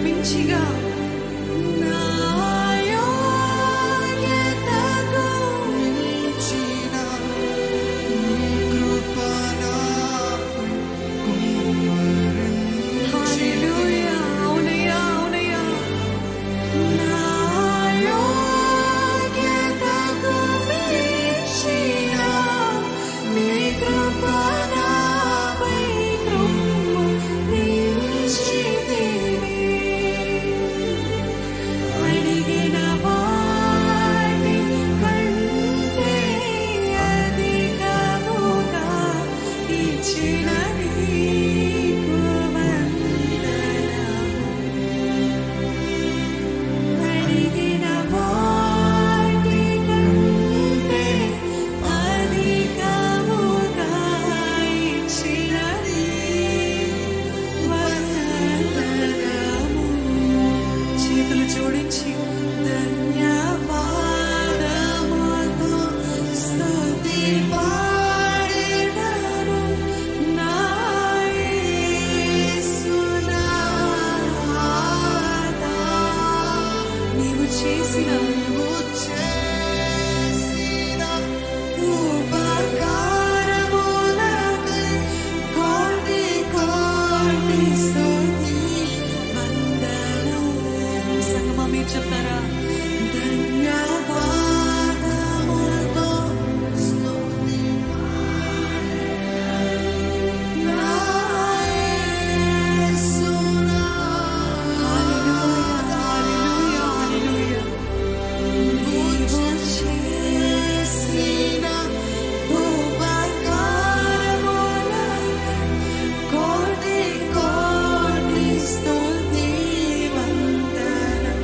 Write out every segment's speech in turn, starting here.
మించిగా నా యోగ్యతకు మించిన నీ కృప నాపై కుమ్మరించిన హల్లెలూయా అవునయ్యా అవునయ్యా నా యోగ్యతకు మించిన నీ కృప నాపై కృమ్మించితివి. అడిగిన వాటి కంటే అధికముగా ఇచ్చిన నీకు వందనము. అడిగిన వాటి కంటే అధికముగా ఇచ్చిన నీకు వందనము. చేతులు జోడించి ధన్యవాదముతో స్తుతి పాడెదను నా యేసునాథా. నీవు చేసిన చేసిన ఉపకారములకై కోటి కోటి స్తుతి వందనం. సంగమా మీరు చెప్తారా ధన్యవాదముతో స్తుతి నా యేసునాథా. హల్లెలూయా, హల్లెలూయా, హల్లెలూయా. నీవు చేసిన ఉపకారములకై కోటి కోటి స్తుతి వందనం.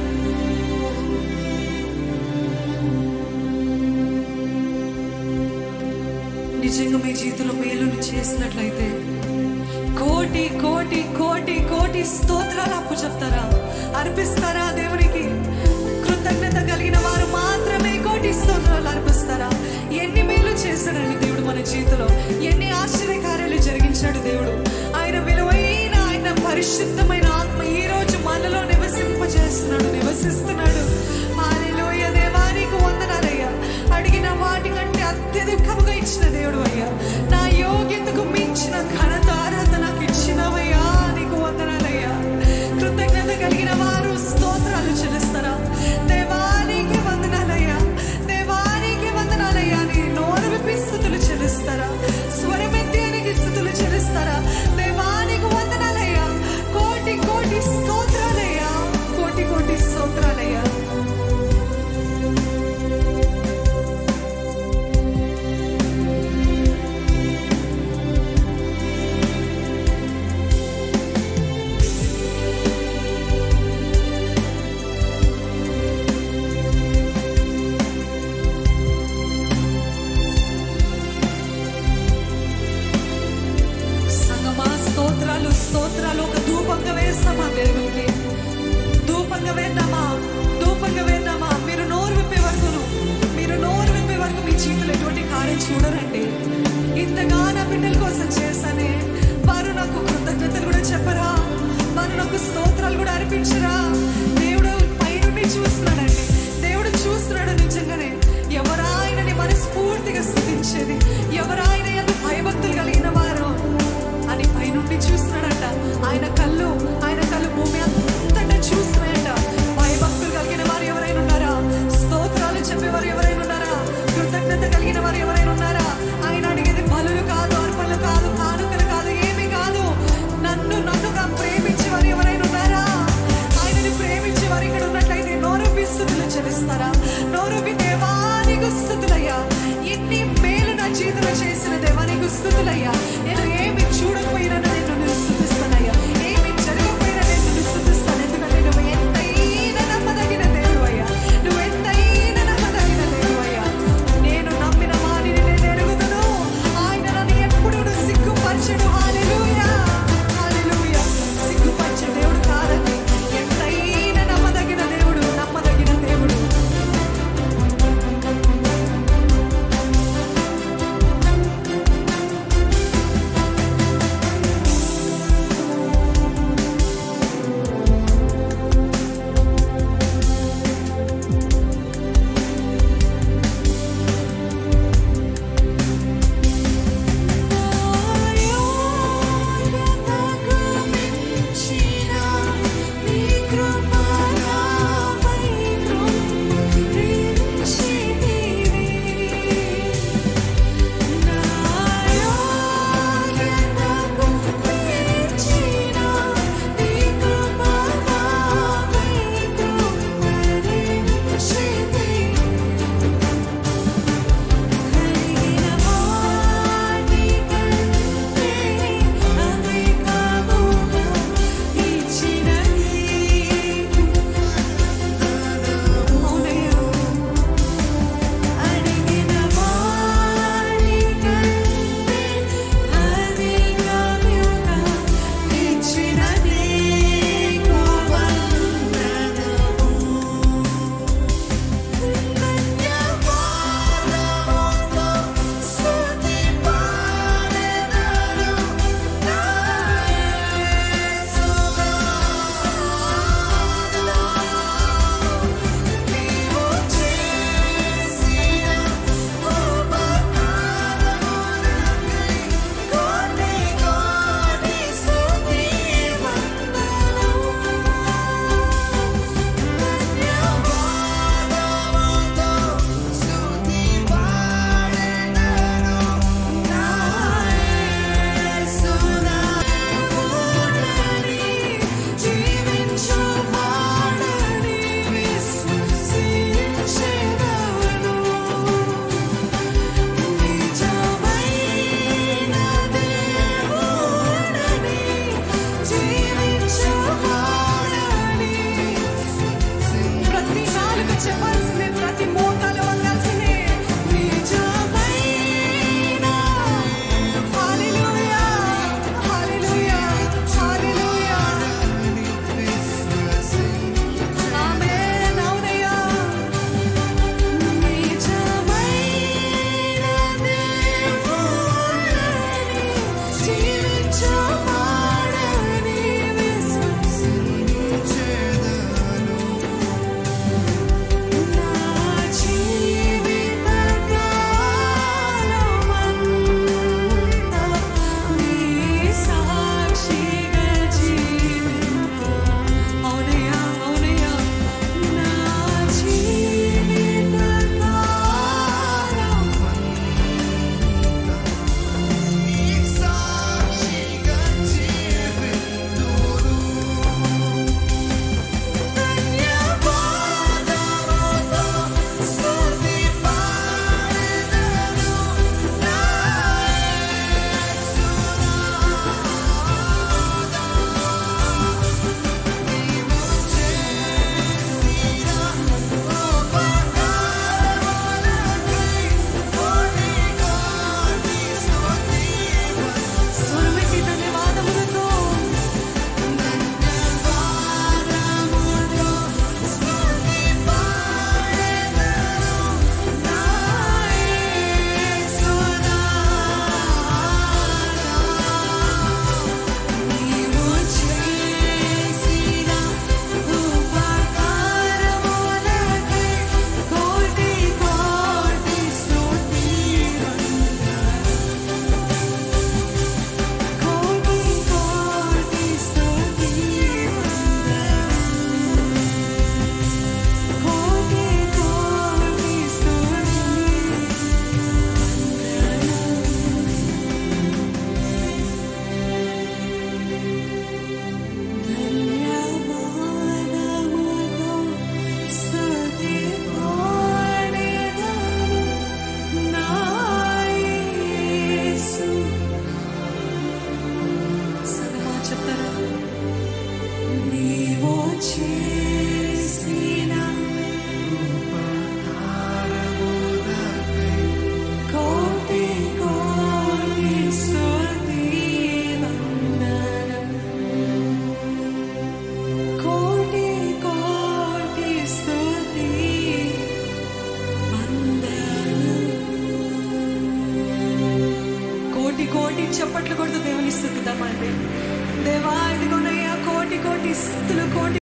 నిజంగా మీ జీవితంలో మేలును చేసినట్లయితే కోటి కోటి కోటి కోటి స్తోత్రాలు అప్పు చెప్తారా అర్పిస్తారా దేవునికి కృతజ్ఞత కలిగిన వారు మాత్రమే కోటి స్తోత్రాలు అర్పిస్తారా ఎన్ని మేలు చేశాడండి దేవుడు మన జీవితంలో ఎన్ని ఆశ్చర్యకార్యాలు జరిగించాడు దేవుడు ఆయన విలువైన ఆయన పరిశుద్ధమైన ఆత్మ ఈ రోజు మనలో నివసింపజేస్తున్నాడు నివసిస్తున్నాడు హల్లెలూయ దేవానికి వందనాలయ్యా అడిగిన వాటి కంటే అత్యధికముగా ఇచ్చిన దేవుడు అయ్యా నా యోగ్యతకు మించిన ఘనత అర్హత నాకు ఇచ్చినవయ్యా నీకు వందనాలయ్యా కృతజ్ఞత కలిగిన వారు స్తోత్రాలు చెల్లిస్తారా దేవానికి వందనాలయ్యా దేవానికి వందనాలయ్యా నీ నోరు విప్పి స్థుతులు చెల్లిస్తారా స్వరమెత్తి అనికి స్థుతులు చెల్లిస్తారా దేవానికి వందనాలయ్యా కోటి కోటి స్తోత్రాలయ్యా కోటి కోటి స్తోత్రాలయ్యా సంగమా స్తోత్రాలు స్తోత్రాలు ఒక ధూపంగా వేస్తామా దేవునికి ధూపంగా వేద్దామా ధూపంగా వేద్దామా మీరు నోరు విప్పే వరకును మీరు నోరు విప్పే వరకు మీ జీవితంలో ఎటువంటి కార్యం చూడరండి ఇంతగా నా బిడ్డల కోసం చేశానే వారు నాకు కృతజ్ఞతలు కూడా చెప్పరా వారు నాకు స్తోత్రాలు కూడా అర్పించరా దేవుడు పైనుండి చూస్తున్నాడండి దేవుడు చూస్తున్నాడు నిజంగానే ఎవరాయనని మనస్ఫూర్తిగా స్థుతించేది ఎవరాయన ఎంత భయభక్తులు కలిగిన వారు అని పైనుండి చూస్తున్నాడంట ఆయన కళ్ళు ఆయన కళ్ళు భూమి అంతటా చూస్తున్నాయంట భయభక్తులు కలిగిన వారు ఎవరైనా ఉన్నారా స్తోత్రాలు చెప్పేవారు ఎవరైనా ఉన్నారా కృతజ్ఞత కలిగిన వారు ఎవరైనా ఉన్నారా ఆయన అడిగేది బలులు కాదు అర్పణలు కాదు కానుకలు కాదు ఏమీ కాదు నన్ను నన్నుగా ప్రేమించే వారు ఎవరైనా ఉన్నారా ఆయనని ప్రేమించే వారు ఇక్కడ ఉన్నట్లయితే నోరుపి స్థుతులు చెల్లిస్తారా నోరుపి దేవానికి స్థుతులయ్యా ఎన్ని మేలు నా జీవితంలో చేసిన దేవానికి స్థుతులయ్యా నేను ఏమి చూడకపోయినా నేను నిన్ను స్థుతిస్తానయ్యా ఏమి జరగకపోయినా నేను నిన్ను స్థుతిస్తాను ఎందుకంటే నువ్వు ఎంతైనా నమ్మదగిన దేవుడయ్యా నువ్వు ఎంతైనా నమ్మదగిన దేవుడయ్యా నేను నమ్మిన వాడిని నేను ఎరుగుదును ఆయన నన్ను ఎప్పుడు సిగ్గుపరచడు హాలెలూయా హాలెలూయా సిగ్గుపరిచే దేవుడు కాదండి ఎంతైనా నమ్మదగిన దేవుడు నమ్మదగిన దేవుడు చప్పట్లు కొడుతూ దేవుని స్థుతిద్దామండి దేవా ఇదిగోనయ్యా కోటి కోటి స్థుతులు కోటి